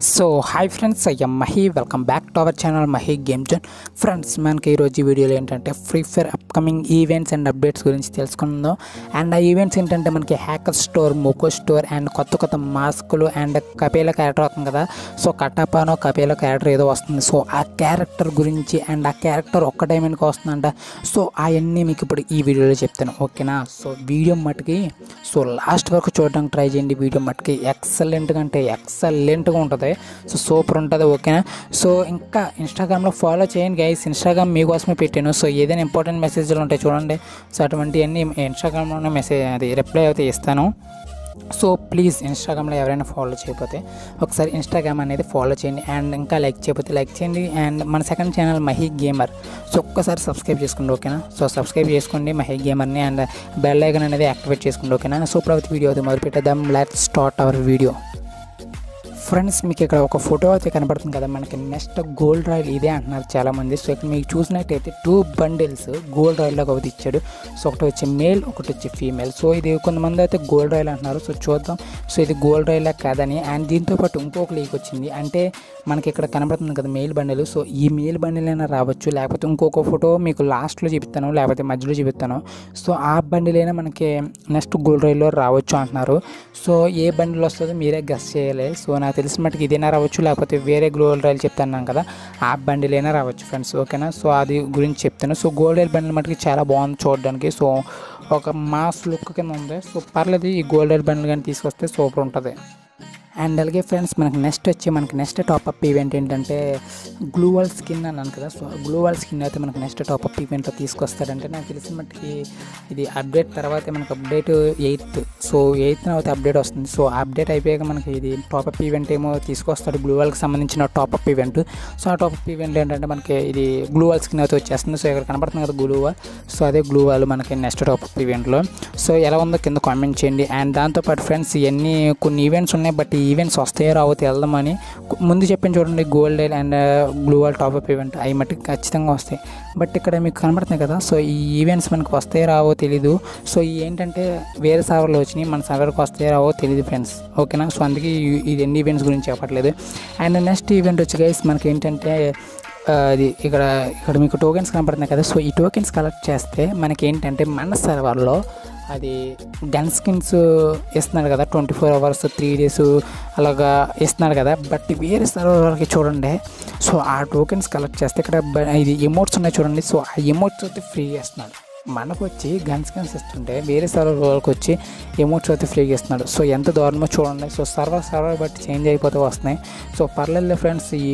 so hi friends అయ్యా Mahi welcome back to our channel Mahi game zone friends మనకి ఈరోజు ఈ వీడియోలో ఏంటంటే free fire upcoming events and updates గురించి తెలుసుకుందాం అండ్ ఆ ఈవెంట్స్ ఏంటంటే మనకి hacker store moco store and కొత్త కొత్త మాస్కులు అండ్ కపేల క్యారెక్టర్ వస్తుంది కదా సో కట్టపానో కపేల క్యారెక్టర్ ఏదో వస్తుంది సో ఆ క్యారెక్టర్ గురించి అండ్ ఆ క్యారెక్టర్ ఒక్క డైమండ్కి వస్తుందంట సో అవన్నీ మీకు ఇప్పుడు ఈ వీడియోలో చెప్తాను ఓకేనా సో వీడియో మట్టుకి సో లాస్ట్ వరకు చూడడానికి ట్రై చేయండి వీడియో మట్టుకి ఎక్సలెంట్గా అంటే ఎక్సలెంట్గా ఉంటుంది సో సూపర్ ఉంటుంది ఓకేనా సో ఇంకా ఇన్స్టాగ్రామ్లో ఫాలో చేయండి గైస్ ఇన్స్టాగ్రామ్ మీకోసమే పెట్టాను సో ఏదైనా ఇంపార్టెంట్ మెసేజ్లు ఉంటాయి చూడండి సో అటువంటివన్నీ ఇన్స్టాగ్రామ్లోనే మెసేజ్ అది రిప్లై అయితే ఇస్తాను సో ప్లీజ్ ఇన్స్టాగ్రామ్లో ఎవరైనా ఫాలో చేయకపోతే ఒకసారి ఇన్స్టాగ్రామ్ అనేది ఫాలో చేయండి అండ్ ఇంకా లైక్ చేయకపోతే లైక్ చేయండి అండ్ మన second channel Mahi gamer so ఒక్కసారి సబ్స్క్రైబ్ చేసుకోండి ఓకేనా సో సబ్స్క్రైబ్ చేసుకోండి మహి గేమర్ని అండ్ బెల్ ఐకన్ అనేది యాక్టివేట్ చేసుకోండి ఓకేనా సో ప్రతి వీడియో అయితే మొదలు పెట్టేద్దాం let start our video friends మీకు ఇక్కడ ఒక ఫోటో అయితే కనబడుతుంది కదా మనకి నెక్స్ట్ గోల్డ్ రాయల్ ఇదే అంటున్నారు చాలామంది సో ఇక్కడ మీకు చూసినట్టయితే టూ బండిల్స్ గోల్డ్ రాయల్లో ఒకటి ఇచ్చాడు సో ఒకటి వచ్చి మేల్ ఒకటి వచ్చి ఫీమేల్ సో ఇది కొంతమంది అయితే గోల్డ్ రాయల్ అంటున్నారు సో చూద్దాం సో ఇది గోల్డ్ రాయల్ కాదని అండ్ దీంతో పాటు ఇంకొక లీక్ వచ్చింది అంటే మనకి ఇక్కడ కనబడుతుంది కదా మెయిల్ బండిల్ సో ఈ మెయిల్ బండిల్ అయినా రావచ్చు లేకపోతే ఇంకొక ఫోటో మీకు లాస్ట్లో చూపిస్తాను లేకపోతే మధ్యలో చూపిస్తాను సో ఆ బండిల్ అయినా మనకి నెక్స్ట్ గోల్డ్ రైల్లో రావచ్చు అంటున్నారు సో ఏ బండిల్ వస్తుందో మీరే గస్ చేయాలి సో నాకు తెలిసిన మట్టుకు ఇదైనా రావచ్చు లేకపోతే వేరే గోల్డ్ రైల్ చెప్తాను కదా ఆ బండిల్ అయినా రావచ్చు ఫ్రెండ్స్ ఓకేనా సో అది గురించి చెప్తాను సో గోల్డ్ రైల్ బండిల్ మట్టుకి చాలా బాగుంది చూడడానికి సో ఒక మాస్ లుక్ కింద ఉంది సో పర్లేదు ఈ గోల్డ్ రైల్ బండిల్ కానీ తీసుకొస్తే సూపర్ ఉంటుంది అండ్ అలాగే ఫ్రెండ్స్ మనకి నెక్స్ట్ వచ్చి మనకి నెక్స్ట్ టాపప్ ఈవెంట్ ఏంటంటే గ్లూవల్ స్కిన్ అన్నాను కదా సో గ్లూవల్ స్కిన్ అయితే మనకి నెక్స్ట్ టాపప్ ఈవెంట్ తీసుకొస్తాడంటే నాకు తెలిసిన మట్టుకి ఇది అప్డేట్ తర్వాత మనకి అప్డేట్ ఎయిత్ సో ఎయిత్ అయితే అప్డేట్ వస్తుంది సో అప్డేట్ అయిపోయాక మనకి ఇది టాపప్ ఈవెంట్ ఏమో తీసుకొస్తాడు గ్లూవల్కి సంబంధించిన టాపప్ ఈవెంట్ సో ఆ టాపప్ ఈవెంట్ ఏంటంటే మనకి ఇది గ్లూవల్ స్కిన్ అయితే వచ్చేస్తుంది సో ఇక్కడ కనబడుతుంది కదా గ్లూవల్ సో అదే గ్లూవల్ మనకి నెక్స్ట్ టాపప్ ఈవెంట్లో సో ఎలా ఉందో కింద కామెంట్ చేయండి అండ్ దాంతోపాటు ఫ్రెండ్స్ ఇవన్నీ కొన్ని ఈవెంట్స్ ఉన్నాయి బట్ ఈ ఈవెంట్స్ వస్తాయో రావో వెళ్దామని ముందు చెప్పిన చూడండి gold and blue wall top up event అవి మట్టుకు ఖచ్చితంగా వస్తాయి బట్ ఇక్కడ మీకు కనబడుతున్నాయి కదా సో ఈ ఈవెంట్స్ మనకు వస్తాయో రావో తెలీదు సో ఈ ఏంటంటే వేరే సర్వర్లో వచ్చినాయి మన సర్వర్కి వస్తాయో రావో తెలియదు ఫ్రెండ్స్ ఓకేనా సో అందుకే ఈ- ఈ రెండు ఈవెంట్స్ గురించి చెప్పట్లేదు అండ్ నెక్స్ట్ ఈవెంట్ వచ్చి గైస్ మనకి ఏంటంటే ఆ, అది ఇక్కడ ఇక్కడ మీకు టోకెన్స్ కనపడుతున్నాయి కదా సో ఈ టోకెన్స్ కలెక్ట్ చేస్తే మనకి ఏంటంటే మన సర్వర్లో అది గన్ స్కిన్స్ ఇస్తున్నాడు కదా twenty four hours three days అలాగా ఇస్తున్నాడు కదా బట్ వేరే సర్వర్ వాళ్ళకి చూడండి సో ఆ టోకెన్స్ కలెక్ట్ చేస్తే ఇక్కడ బ- ఇది ఎమోట్స్ ఉన్నాయి చూడండి సో ఆ ఎమోట్స్ అయితే ఫ్రీ ఇస్తున్నాడు మనకు వచ్చి గన్ స్కిన్స్ ఇస్తుంటే వేరే సర్వర్ వాళ్ళకి వచ్చి ఎమోట్స్ అయితే ఫ్రీగా ఇస్తున్నాడు సో ఎంత దారుణమో చూడండి సో సర్వర్ సర్వర్ బట్టి చేంజ్ అయిపోతే వస్తున్నాయి సో పర్లేదు ఫ్రెండ్స్ ఈ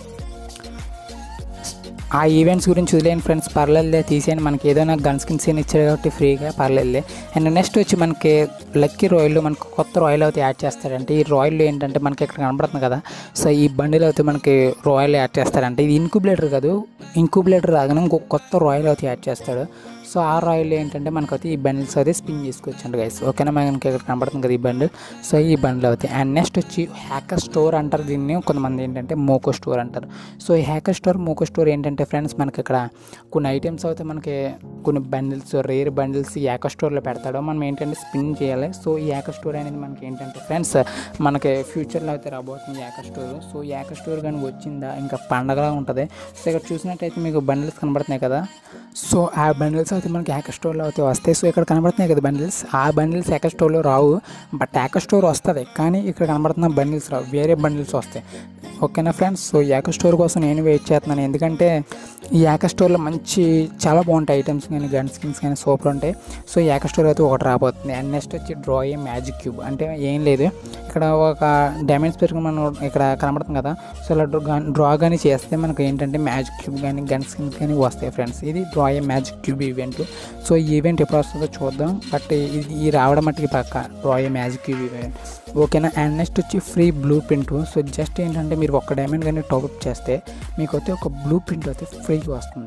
ఆ ఈవెంట్స్ గురించి వదిలేని ఫ్రెండ్స్ పర్లేదులే తీసేయండి మనకి ఏదైనా గన్ స్కిన్స్ ఏమి ఇచ్చారు కాబట్టి ఫ్రీగా పర్లేదులే అండ్ నెక్స్ట్ వచ్చి మనకి లక్కీ రాయల్లో మనకు కొత్త రాయల్ అయితే యాడ్ చేస్తాడంటే ఈ రాయల్ ఏంటంటే మనకి ఇక్కడ కనబడుతుంది కదా సో ఈ బండిలో అయితే మనకి రాయల్ యాడ్ చేస్తాడంటే ఇది ఇంక్యుబులేటర్ కాదు ఇంక్యుబులేటర్ రాగానే ఇంకొక కొత్త రాయల్ అయితే యాడ్ చేస్తాడు సో ఆ రాయల్ ఏంటంటే మనకైతే ఈ బండిల్స్ అయితే స్పిన్ చేసుకోవచ్చు గైస్ ఓకేనా మనకి ఇక్కడ కనబడుతుంది కదా ఈ బండిల్ సో ఈ బండిల్ అవుతాయి అండ్ నెక్స్ట్ వచ్చి హ్యాకర్ స్టోర్ అంటారు దీన్ని కొంతమంది ఏంటంటే మోకో స్టోర్ అంటారు సో ఈ హ్యాకర్ స్టోర్ మోకో స్టోర్ ఏంటంటే ఫ్రెండ్స్ మనకి ఇక్కడ కొన్ని ఐటమ్స్ అయితే మనకి కొన్ని బండిల్స్ రేర్ బండిల్స్ ఈ హ్యాకర్ స్టోర్లో పెడతాడు మనం ఏంటంటే స్పిన్ చేయాలి సో ఈ హ్యాకర్ స్టోర్ అనేది మనకి ఏంటంటే ఫ్రెండ్స్ మనకి ఫ్యూచర్లో అయితే రాబోతుంది హ్యాకర్ స్టోర్ సో ఈ హ్యాకర్ స్టోర్ కానీ వచ్చిందా ఇంకా పండగలా ఉంటుంది సో ఇక్కడ చూసినట్టయితే మీకు బండిల్స్ కనబడుతున్నాయి కదా సో ఆ బండిల్స్ అయితే మనకి హ్యాకర్ స్టోర్లో అయితే వస్తాయి సో ఇక్కడ కనబడుతున్నాయి కదా బండిల్స్ ఆ బండిల్స్ హ్యాకర్ స్టోర్లో రావు బట్ హ్యాకర్ స్టోర్ వస్తుంది కానీ ఇక్కడ కనబడుతున్న బండిల్స్ రావు వేరే బండిల్స్ వస్తాయి ఓకేనా ఫ్రెండ్స్ సో ఈ యాక స్టోర్ కోసం నేను వెయిట్ చేస్తున్నాను ఎందుకంటే ఈ యాక స్టోర్లో మంచి చాలా బాగుంటాయి ఐటమ్స్ కానీ గన్ స్కిన్స్ కానీ సూపర్ ఉంటాయి సో ఈ యాక స్టోర్ అయితే ఒకటి రాబోతుంది అండ్ నెక్స్ట్ వచ్చి డ్రా ఏ మ్యాజిక్ క్యూబ్ అంటే ఏం లేదు ఇక్కడ ఒక డైమండ్స్ పెరుగు మనం ఇక్కడ కనబడుతుంది కదా సో ఇలా డ్రా డ్రా కానీ చేస్తే మనకు ఏంటంటే మ్యాజిక్ క్యూబ్ కానీ గన్ స్కిన్స్ కానీ వస్తాయి ఫ్రెండ్స్ ఇది draw a magic cube event so ఈ ఈవెంట్ ఎప్పుడు వస్తుందో చూద్దాం బట్ ఇది ఈ రావడం మట్టుకి పక్క draw a magic cube event ఓకేనా అండ్ నెక్స్ట్ వచ్చి free blueprint so just ఏంటంటే మీరు ఒక డైమండ్ కానీ టాప్అప్ చేస్తే మీకు అయితే ఒక బ్లూ ప్రింట్ అయితే ఫ్రీగా వస్తుంది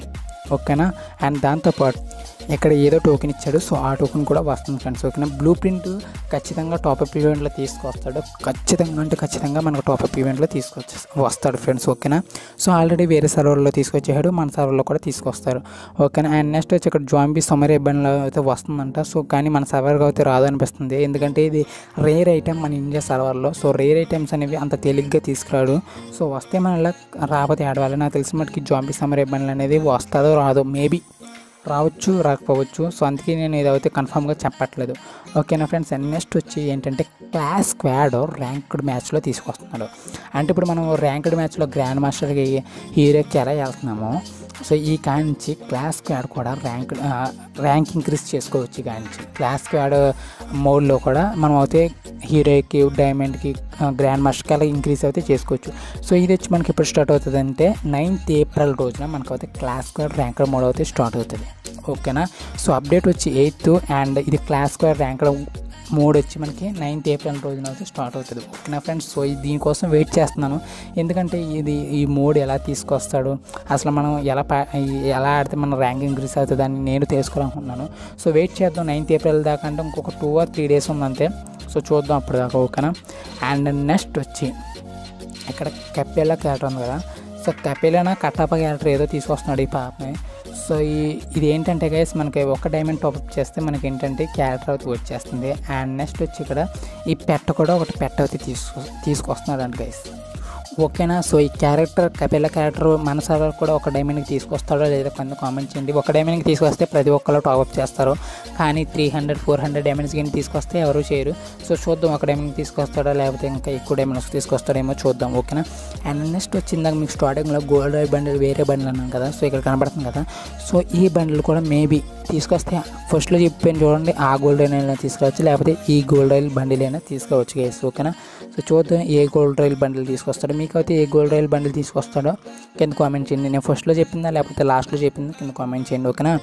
ఓకేనా అండ్ దాంతోపాటు ఇక్కడ ఏదో టోకెన్ ఇచ్చాడు సో ఆ టోకెన్ కూడా వస్తుంది ఫ్రెండ్స్ ఓకేనా బ్లూ ప్రింట్ ఖచ్చితంగా టాప్అప్ ఈవెంట్లో తీసుకొస్తాడు ఖచ్చితంగా అంటే ఖచ్చితంగా మనకు టాప్అప్ ఈవెంట్లో తీసుకొచ్చి వస్తాడు ఫ్రెండ్స్ ఓకేనా సో ఆల్రెడీ వేరే సర్వర్లో తీసుకొచ్చాడు మన సర్వర్లో కూడా తీసుకొస్తారు ఓకేనా అండ్ నెక్స్ట్ వచ్చి ఇక్కడ జాంబీ సమ్మర్ ఇబ్బందిలో అయితే వస్తుందంట సో కానీ మన సర్వర్గా అయితే రాదు అనిపిస్తుంది ఎందుకంటే ఇది రేర్ ఐటెం మన ఇండియా సర్వర్లో సో రేర్ ఐటమ్స్ అనేవి అంత తేలిగ్గా తీసుకురాడు సో వస్తే మన ఇలా రాకపోతే ఆడవాలి నాకు తెలిసిన మటుకి జాంబీ సమ్మర్ ఇబ్బందులు అనేది వస్తుందో రాదో మేబీ రావచ్చు రాకపోవచ్చు సో అందుకే నేను ఇదైతే కన్ఫామ్గా చెప్పట్లేదు ఓకేనా ఫ్రెండ్స్ అండ్ నెక్స్ట్ వచ్చి ఏంటంటే క్లాస్ స్క్వాడ్ ర్యాంక్డ్ మ్యాచ్లో తీసుకొస్తున్నాడు అంటే ఇప్పుడు మనం ర్యాంక్డ్ మ్యాచ్లో గ్రాండ్ మాస్టర్కి హీరోకి ఎలా వెళ్తున్నామో సో ఈ కాంచి క్లాస్ స్క్వాడ్ కూడా ర్యాంక్ ర్యాంక్ ఇంక్రీజ్ చేసుకోవచ్చు ఈ కాంచి క్లాస్ స్క్వాడ్ మోడ్లో కూడా మనం అయితే హీరోకి డైమండ్కి గ్రాండ్ మాస్టర్కి అలా ఇంక్రీజ్ అయితే చేసుకోవచ్చు సో ఇది వచ్చి మనకి ఎప్పుడు స్టార్ట్ అవుతుంది అంటే నైన్త్ ఏప్రిల్ రోజున మనకు అయితే క్లాస్ స్క్వాడ్ ర్యాంక్ మోడ్ అయితే స్టార్ట్ అవుతుంది ఓకేనా సో అప్డేట్ వచ్చి ఎయిత్ అండ్ ఇది క్లాస్ స్క్వాడ్ ర్యాంక్ మోడ్ వచ్చి మనకి నైన్త్ ఏప్రిల్ రోజున అయితే స్టార్ట్ అవుతుంది ఓకేనా ఫ్రెండ్స్ సో ఇది దీనికోసం వెయిట్ చేస్తున్నాను ఎందుకంటే ఇది ఈ మోడ్ ఎలా తీసుకొస్తాడు అసలు మనం ఎలా పా- ఈ- ఎలా ఆడితే మన ర్యాంక్ ఇంక్రీస్ అవుతుంది అని నేను తెలుసుకోవాలనుకుంటున్నాను సో వెయిట్ చేద్దాం నైన్త్ ఏప్రిల్ దాకా అంటే ఇంకొక టూ ఆర్ త్రీ డేస్ ఉందంతే సో చూద్దాం అప్పుడు దాకా ఓకేనా అండ్ నెక్స్ట్ వచ్చి ఇక్కడ కెప్పేలా క్యారెక్టర్ ఉంది కదా సో కెప్పేలానా కట్టప్ప క్యారెక్టర్ ఏదో తీసుకొస్తున్నాడు ఈ పాపని సో ఈ ఇది ఏంటంటే గైస్ మనకి ఒక డైమండ్ టాప్అప్ చేస్తే మనకి ఏంటంటే క్యారెక్టర్ అయితే వచ్చేస్తుంది అండ్ నెక్స్ట్ వచ్చి ఇక్కడ ఈ పెట్ట కూడా ఒకటి పెట్ట అయితే తీసుకు తీసుకొస్తున్నాడు అండి గైస్ ఓకేనా సో ఈ క్యారెక్టర్ కపిల క్యారెక్టర్ మన సర్వర్ కూడా ఒక డైమండ్కి తీసుకొస్తాడో లేదా కొంత కామెంట్ చేయండి ఒక డైమండ్కి తీసుకొస్తే ప్రతి ఒక్కరు టాప్అప్ చేస్తారు కానీ three hundred four hundred diamonds కానీ తీసుకొస్తే ఎవరు చేయరు సో చూద్దాం ఒక డైమండ్కి తీసుకొస్తాడో లేకపోతే ఇంకా ఎక్కువ డైమండ్స్ తీసుకొస్తాడేమో చూద్దాం ఓకేనా అండ్ నెక్స్ట్ వచ్చిందాక మీకు స్టార్టింగ్లో గోల్డ్ బండిల్ వేరే బండిల్ అన్నాను కదా సో ఇక్కడ కనబడుతుంది కదా సో ఈ బండిల్ కూడా మేబీ తీసుకొస్తే ఫస్ట్లో చెప్పాను చూడండి ఆ గోల్డ్ రైల్ అయినా తీసుకురావచ్చు లేకపోతే ఈ గోల్డ్ రైల్ బండిల్ అయినా తీసుకోవచ్చు గైస్ ఓకేనా సో చూద్దాం ఏ గోల్డ్ రైల్ బండిల్ తీసుకొస్తాడో మీకు అయితే ఏ గోల్డ్ రైల్ బండిల్ తీసుకొస్తాడో కింద కామెంట్ చేయండి నేను ఫస్ట్లో చెప్పిందా లేకపోతే లాస్ట్లో చెప్పిందా కింద కామెంట్ చేయండి ఓకేనా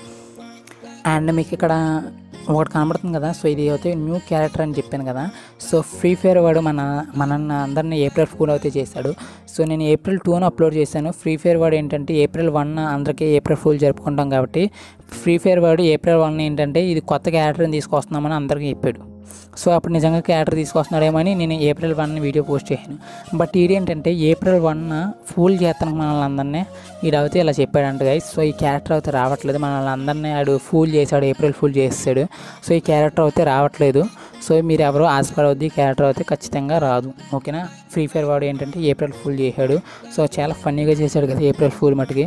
అండ్ మీకు ఇక్కడ ఒకటి కనబడుతుంది కదా సో ఇది అయితే న్యూ క్యారెక్టర్ అని చెప్పాను కదా సో ఫ్రీ ఫైర్ వాడు మన మన అందరిని ఏప్రిల్ ఫోర్ అయితే చేశాడు సో నేను ఏప్రిల్ టూను అప్లోడ్ చేశాను ఫ్రీ ఫైర్ వాడు ఏంటంటే ఏప్రిల్ వన్ అందరికీ ఏప్రిల్ ఫుల్ జరుపుకుంటాం కాబట్టి ఫ్రీ ఫైర్ వాడు ఏప్రిల్ వన్ ఏంటంటే ఇది కొత్త క్యారెక్టర్ని తీసుకొస్తున్నామని అందరికీ చెప్పాడు సో అప్పుడు నిజంగా క్యారెక్టర్ తీసుకొస్తున్నాడేమో అని నేను ఏప్రిల్ వన్ వీడియో పోస్ట్ చేశాను బట్ ఇది ఏంటంటే ఏప్రిల్ వన్ ఫుల్ చేస్తాను మనల్ని అందరినీ ఈడైతే ఇలా చెప్పాడంట గైస్ సో ఈ క్యారెక్టర్ అయితే రావట్లేదు మనల్ని అందరినీ ఆడు ఫూల్ చేశాడు ఏప్రిల్ ఫుల్ చేసాడు సో ఈ క్యారెక్టర్ అయితే రావట్లేదు సో మీరు ఎవరో ఆశపడవద్దు ఈ క్యారెక్టర్ అయితే ఖచ్చితంగా రాదు ఓకేనా ఫ్రీ ఫైర్ వాడు ఏంటంటే ఏప్రిల్ ఫుల్ చేశాడు సో చాలా ఫన్నీగా చేశాడు కదా ఏప్రిల్ ఫుల్ మటుకి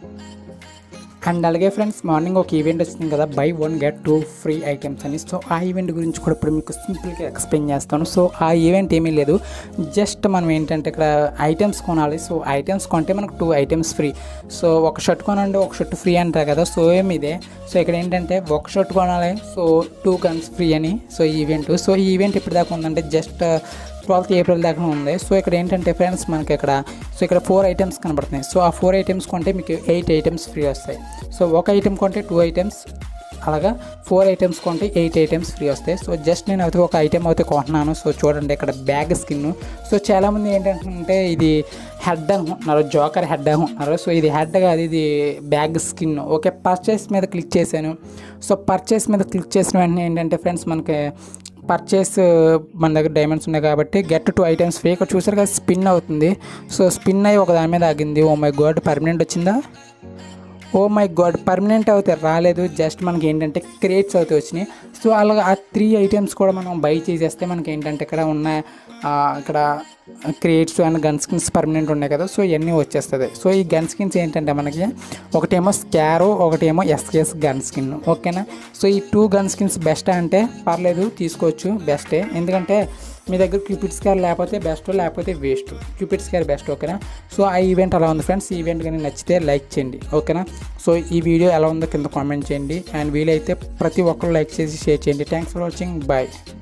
అండ్ అలాగే ఫ్రెండ్స్ మార్నింగ్ ఒక ఈవెంట్ వచ్చింది కదా buy one get two free items అని సో ఆ ఈవెంట్ గురించి కూడా ఇప్పుడు మీకు సింపుల్గా ఎక్స్ప్లెయిన్ చేస్తాను సో ఆ ఈవెంట్ ఏమీ లేదు జస్ట్ మనం ఏంటంటే ఇక్కడ ఐటమ్స్ కొనాలి సో ఐటమ్స్ కొంటే మనకు టూ ఐటమ్స్ ఫ్రీ సో ఒక షర్ట్ కొనండి ఒక షర్ట్ ఫ్రీ అంటారు కదా సో ఏమి ఇదే సో ఇక్కడ ఏంటంటే ఒక షర్ట్ కొనాలి సో టూ గన్స్ ఫ్రీ అని సో ఈ ఈవెంట్ సో ఈ ఈవెంట్ ఇప్పుడు దాకా ఉందంటే జస్ట్ ట్వెల్త్ ఏప్రిల్ దాకా ఉంది సో ఇక్కడ ఏంటంటే ఫ్రెండ్స్ మనకి ఇక్కడ సో ఇక్కడ ఫోర్ ఐటమ్స్ కనబడుతున్నాయి సో ఆ ఫోర్ ఐటమ్స్ కొంటే మీకు ఎయిట్ ఐటమ్స్ ఫ్రీ వస్తాయి సో ఒక ఐటమ్ కొంటే టూ ఐటమ్స్ అలాగా ఫోర్ ఐటమ్స్ కొంటే ఎయిట్ ఐటమ్స్ ఫ్రీ వస్తాయి సో జస్ట్ నేను అయితే ఒక ఐటమ్ అయితే కొంటున్నాను సో చూడండి ఇక్కడ బ్యాగ్ స్కిన్ సో చాలామంది ఏంటంటే ఇది హెడ్ అనుకుంటున్నారు జోకర్ హెడ్ అనుకుంటున్నారు సో ఇది హెడ్ కాదు ఇది బ్యాగ్ స్కిన్ ఓకే పర్చేస్ మీద క్లిక్ చేశాను సో పర్చేస్ మీద క్లిక్ చేసిన వెంటనే ఏంటంటే ఫ్రెండ్స్ మనకి పర్చేస్ మన దగ్గర డైమండ్స్ ఉన్నాయి కాబట్టి గెట్ టూ ఐటమ్స్ ఫ్రీ ఇక్కడ చూసారు కదా స్పిన్ అవుతుంది సో స్పిన్ అయ్యి ఒక దాని మీద ఆగింది ఓ మై గాడ్ పర్మనెంట్ వచ్చిందా ఓ మై గాడ్ పర్మనెంట్ అయితే రాలేదు జస్ట్ మనకి ఏంటంటే క్రియేట్స్ అయితే వచ్చినాయి సో అలాగా ఆ త్రీ ఐటమ్స్ కూడా మనం బై చేసేస్తే మనకి ఏంటంటే ఇక్కడ ఉన్న ఆ, ఇక్కడ crates and gun skins permanent ఉన్నాయి కదా సో ఇవన్నీ వచ్చేస్తుంది సో ఈ గన్ స్కిన్స్ ఏంటంటే మనకి ఒకటేమో స్కారో ఒకటేమో ఎస్కేఎస్ గన్ స్కిన్ ఓకేనా సో ఈ టూ గన్ స్కిన్స్ బెస్ట్ అంటే పర్లేదు తీసుకోవచ్చు బెస్టే ఎందుకంటే మీ దగ్గర క్యూపిడ్ స్కార్ లేకపోతే బెస్ట్ లేకపోతే వేస్ట్ క్యూపిడ్ స్కార్ బెస్ట్ ఓకేనా సో ఆ ఈవెంట్ అలా ఉంది ఫ్రెండ్స్ ఈ ఈవెంట్ కానీ నచ్చితే లైక్ చేయండి ఓకేనా సో ఈ వీడియో ఎలా ఉందో కింద కామెంట్ చేయండి అండ్ వీలైతే ప్రతి ఒక్కరు లైక్ చేసి షేర్ చేయండి థ్యాంక్స్ ఫర్ వాచింగ్ బాయ్